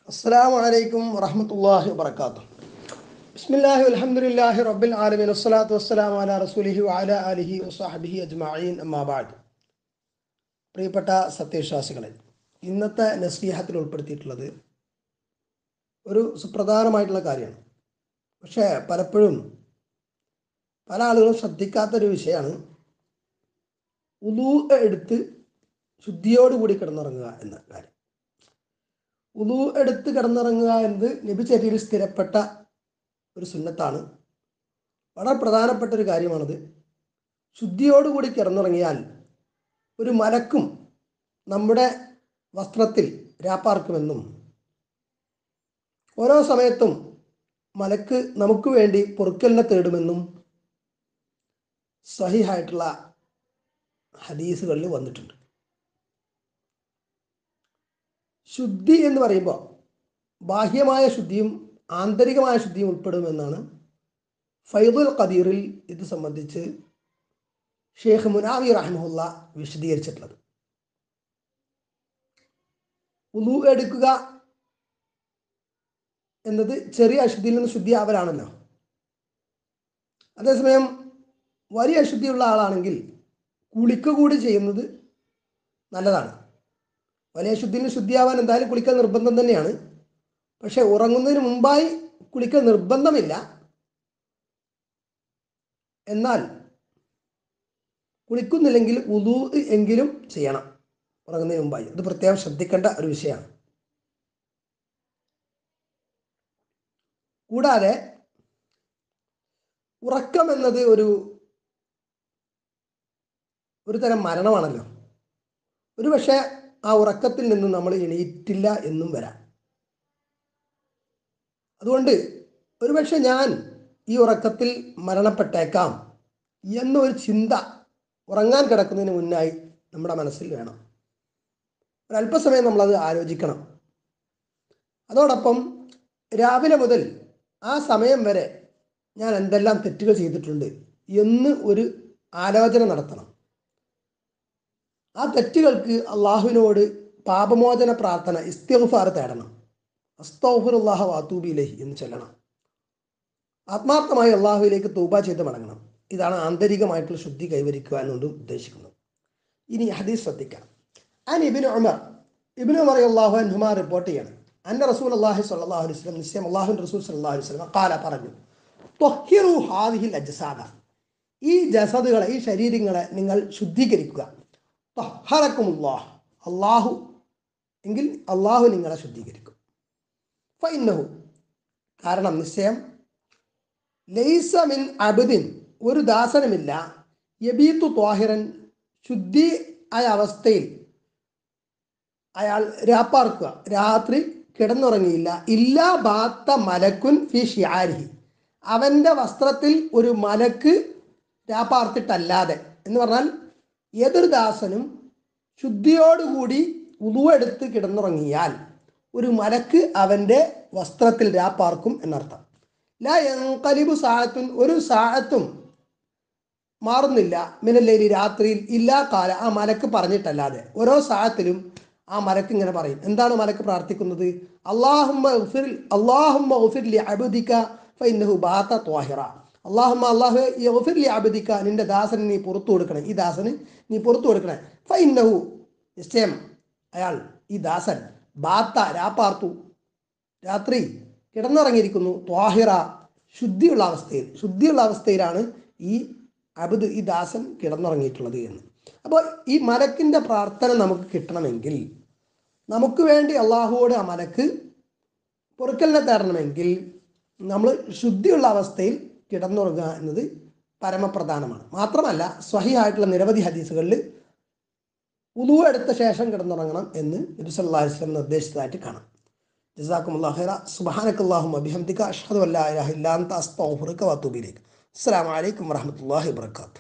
അസ്സാം വലൈക്കും വറഹമത്തല്ലാഹി വാത്തു ബിസ്മില്ലാഹി അൽഹംദുലില്ലാഹി റബ്ബിൽ ആലമീൻ വസ്സലാത്തു വസ്സലാം അല റസൂലിഹി വഅല അലിഹി വസ്ഹബിഹി അജ്മഈൻ അമ്മാബാദ് പ്രിയപ്പെട്ട സത്യവിശ്വാസികളെ ഇന്നത്തെ നസീഹത്തിൽ ഉൾപ്പെടുത്തിയിട്ടുള്ളത് ഒരു സുപ്രധാനമായിട്ടുള്ള കാര്യമാണ് പക്ഷേ പലപ്പോഴും പല ആളുകളും ശ്രദ്ധിക്കാത്തൊരു വിഷയമാണ് ഉലൂ എടുത്ത് ശുദ്ധിയോടുകൂടി കിടന്നുറങ്ങുക എന്ന കാര്യം ഉലു എടുത്ത് കിടന്നിറങ്ങുക എന്നത് നബിചര്യയിൽ സ്ഥിരപ്പെട്ട ഒരു സുന്നത്താണ് വളരെ പ്രധാനപ്പെട്ട ഒരു കാര്യമാണത് ശുദ്ധിയോടുകൂടി കിടന്നുറങ്ങിയാൽ ഒരു മലക്കും നമ്മുടെ വസ്ത്രത്തിൽ രാപ്പാർക്കുമെന്നും ഓരോ സമയത്തും മലക്ക് നമുക്ക് വേണ്ടി പൊറുക്കലിനെ തേടുമെന്നും സഹിഹായിട്ടുള്ള ഹദീസുകളിൽ വന്നിട്ടുണ്ട് ശുദ്ധി എന്ന് പറയുമ്പോൾ ബാഹ്യമായ ശുദ്ധിയും ആന്തരികമായ ശുദ്ധിയും ഉൾപ്പെടുമെന്നാണ് ഫൈദുൽ ഖദീറിൽ ഇത് സംബന്ധിച്ച് ഷേഖ് മുനാവി റഹ്മുല്ല വിശദീകരിച്ചിട്ടുള്ളത് ഉലു എടുക്കുക എന്നത് ചെറിയ അശുദ്ധിയിൽ നിന്ന് ശുദ്ധിയാവലാണല്ലോ അതേസമയം വലിയ അശുദ്ധിയുള്ള ആളാണെങ്കിൽ കുളിക്കുക കൂടി ചെയ്യുന്നത് നല്ലതാണ് വലിയ ശുദ്ധിയിൽ ശുദ്ധിയാവാൻ എന്തായാലും കുളിക്കൽ നിർബന്ധം തന്നെയാണ് പക്ഷെ ഉറങ്ങുന്നതിന് മുമ്പായി കുളിക്കൽ നിർബന്ധമില്ല എന്നാൽ കുളിക്കുന്നില്ലെങ്കിൽ ഉദു എങ്കിലും ചെയ്യണം ഉറങ്ങുന്നതിന് മുമ്പായി ഇത് പ്രത്യേകം ശ്രദ്ധിക്കേണ്ട ഒരു വിഷയമാണ് കൂടാതെ ഉറക്കം എന്നത് ഒരു ഒരു തരം മരണമാണല്ലോ ഒരു പക്ഷേ ആ ഉറക്കത്തിൽ നിന്ന് നമ്മൾ എണീറ്റില്ല എന്നും വരാം അതുകൊണ്ട് ഒരുപക്ഷെ ഞാൻ ഈ ഉറക്കത്തിൽ മരണപ്പെട്ടേക്കാം എന്നൊരു ചിന്ത ഉറങ്ങാൻ കിടക്കുന്നതിന് മുന്നായി നമ്മുടെ മനസ്സിൽ വേണം ഒരല്പസമയം നമ്മളത് ആലോചിക്കണം അതോടൊപ്പം രാവിലെ മുതൽ ആ സമയം വരെ ഞാൻ എന്തെല്ലാം തെറ്റുകൾ ചെയ്തിട്ടുണ്ട് എന്ന് ഒരു ആലോചന നടത്തണം ആ തെറ്റുകൾക്ക് അള്ളാഹുവിനോട് പാപമോചന പ്രാർത്ഥന ഇസ്തിഗ്ഫാർ തേടണം അസ്തൗഫുറുല്ലാഹ വാത്തൂബിലഹി എന്ന് ചൊല്ലണം ആത്മാർത്ഥമായി അള്ളാഹുവിലേക്ക് തൂബ ചെയ്ത് മടങ്ങണം ഇതാണ് ആന്തരികമായിട്ടുള്ള ശുദ്ധി കൈവരിക്കുക എന്നുകൊണ്ട് ഉദ്ദേശിക്കുന്നത് ഇനി ഹദീസ് ശ്രദ്ധിക്കാം അൻ ഇബിന് ഉമർ ഇബിന് ഉമർ അള്ളാഹു അൻഹുമാ റിപ്പോർട്ട് ചെയ്യണം അന്ന റസൂൽ അള്ളാഹി സല്ലാഹു അലൈഹി വസ്ലം നിശ്ചയം അള്ളാഹു റസൂൽ സല്ലാഹു അലൈഹി വസ്ലം കാല പറഞ്ഞു തൊഹിറു ഹാദിഹിൽ അജസാദ ഈ ജസദുകളെ ഈ ശരീരങ്ങളെ നിങ്ങൾ ശുദ്ധീകരിക്കുക തഹറക്കുമുല്ലാഹ് അള്ളാഹു എങ്കിൽ അള്ളാഹു നിങ്ങളെ ശുദ്ധീകരിക്കും ഫൈനഹു കാരണം നിശ്ചയം ലൈസ മിൻ അബുദിൻ ഒരു ദാസനുമില്ല യബീത്തു ത്വാഹിറൻ ശുദ്ധി ആയ അവസ്ഥയിൽ അയാൾ രാപ്പാർക്കുക രാത്രി കിടന്നുറങ്ങിയില്ല ഇല്ലാ ബാത്ത മലക്കുൻ ഫി ഷിയാരിഹി അവൻ്റെ വസ്ത്രത്തിൽ ഒരു മലക്ക് രാപ്പാർത്തിട്ടല്ലാതെ എന്ന് പറഞ്ഞാൽ ഏതൊരു ദാസനും ശുദ്ധിയോടുകൂടി ഉളുവെടുത്ത് കിടന്നുറങ്ങിയാൽ ഒരു മലക്ക് അവൻ്റെ വസ്ത്രത്തിൽ രാപ്പാർക്കും എന്നർത്ഥം ലാ യങ്കലിബു സാഹത്തുൻ ഒരു സാഹത്തും മാറുന്നില്ല മിനല്ലേരി രാത്രിയിൽ ഇല്ലാ കാല ആ മലക്ക് പറഞ്ഞിട്ടല്ലാതെ ഓരോ സാഹത്തിലും ആ മലക്ക് ഇങ്ങനെ പറയും എന്താണ് മലക്ക് പ്രാർത്ഥിക്കുന്നത് അള്ളാഹുമ്മ അള്ളാഹുമ്മ ഉഫിർലി അബുദിക്ക ഫൈനഹു ബാത്ത ത്വാഹിറ അള്ളാഹുമ്മ അള്ളാഹു യൗഫിർലി അബദിക്ക നിന്റെ ദാസന് നീ പുറത്തു കൊടുക്കണേ ഈ ദാസന് നീ പുറത്തു കൊടുക്കണേ ഫൈനഹു നിശ്ചയം അയാൾ ഈ ദാസൻ ബാത്ത രാപ്പാർത്തു രാത്രി കിടന്നുറങ്ങിയിരിക്കുന്നു ത്വാഹിറ ശുദ്ധിയുള്ള അവസ്ഥയിൽ ശുദ്ധിയുള്ള അവസ്ഥയിലാണ് ഈ അബദ് ഈ ദാസൻ കിടന്നുറങ്ങിയിട്ടുള്ളത് എന്ന് അപ്പോൾ ഈ മലക്കിൻ്റെ പ്രാർത്ഥന നമുക്ക് കിട്ടണമെങ്കിൽ നമുക്ക് വേണ്ടി അള്ളാഹുവോട് ആ മലക്ക് പൊറുക്കലിനെ തരണമെങ്കിൽ നമ്മൾ ശുദ്ധിയുള്ള അവസ്ഥയിൽ കിടന്നുറങ്ങുക എന്നത് പരമപ്രധാനമാണ് മാത്രമല്ല സ്വഹിയായിട്ടുള്ള നിരവധി ഹദീസുകളിൽ ഉദു എടുത്ത ശേഷം കിടന്നുറങ്ങണം എന്ന് നബി സല്ലല്ലാഹു അലൈഹി വസല്ലം നിർദ്ദേശിച്ചതായിട്ട് കാണാം ജസാക്കുമുല്ലാഹ് ഖൈറ സുബ്ഹാനക്കല്ലാഹുമ്മ ബിഹംദിക അഷ്ഹദു അല്ലാ ഇലാഹ ഇല്ലാ അൻത അസ്തഗ്ഫിറുക വഅതൂബു ഇലൈക് അസ്സലാമു അലൈക്കും വറഹ്മത്തുള്ളാഹി വബറകാതുഹു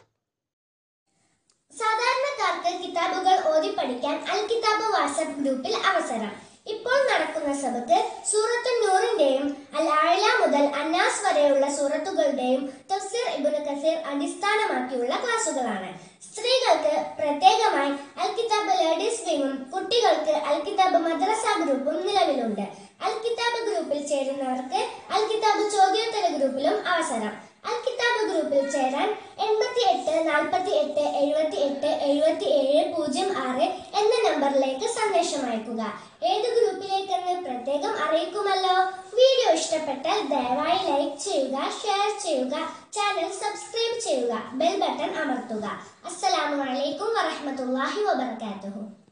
സാധാരണക്കാർക്ക് കിതാബുകൾ ഓതി പഠിക്കാൻ അൽ കിതാബ് വാട്സ്ആപ്പ് ഗ്രൂപ്പിൽ അവസരം ഇപ്പോൾ നടക്കുന്ന നടക്കുന്ന സബക്ക് സൂറത്തു നൂറിന്റെയും അൽ ആയില മുതൽ അന്നാസ് വരെയുള്ള സൂറത്തുകളുടെയും തഫ്സീർ ഇബ്നു കസീർ അടിസ്ഥാനമാക്കിയുള്ള ക്ലാസുകളാണ് സ്ത്രീകൾക്ക് പ്രത്യേകമായി അൽ കിതാബ് ലേഡീസ് വിങ്ങും കുട്ടികൾക്ക് അൽ കിതാബ് മദ്രസ ഗ്രൂപ്പും നിലവിലുണ്ട് അൽ കിതാബ് ഗ്രൂപ്പിൽ ചേരുന്നവർക്ക് അൽ കിതാബ് ചോദ്യോത്തര ഗ്രൂപ്പിലും അവസരം അൽ കിതാബ് ഗ്രൂപ്പിൽ ചേരാൻ എൺപത്തി എട്ട് നാൽപ്പത്തി എട്ട് എഴുപത്തി എട്ട് എഴുപത്തി ഏഴ് പൂജ്യം ആറ് എന്ന നമ്പറിലേക്ക് സന്ദേശം അയക്കുക ഏത് ഗ്രൂപ്പിലേക്കെന്ന് പ്രത്യേകം അറിയിക്കുമല്ലോ വീഡിയോ ഇഷ്ടപ്പെട്ടാൽ ദയവായി ലൈക്ക് ചെയ്യുക ഷെയർ ചെയ്യുക ചാനൽ സബ്സ്ക്രൈബ് ചെയ്യുക ബെൽ ബട്ടൺ അമർത്തുക അസ്സലാമു അലൈക്കും വറഹ്മത്തുള്ളാഹി വബർക്കാത്തുഹു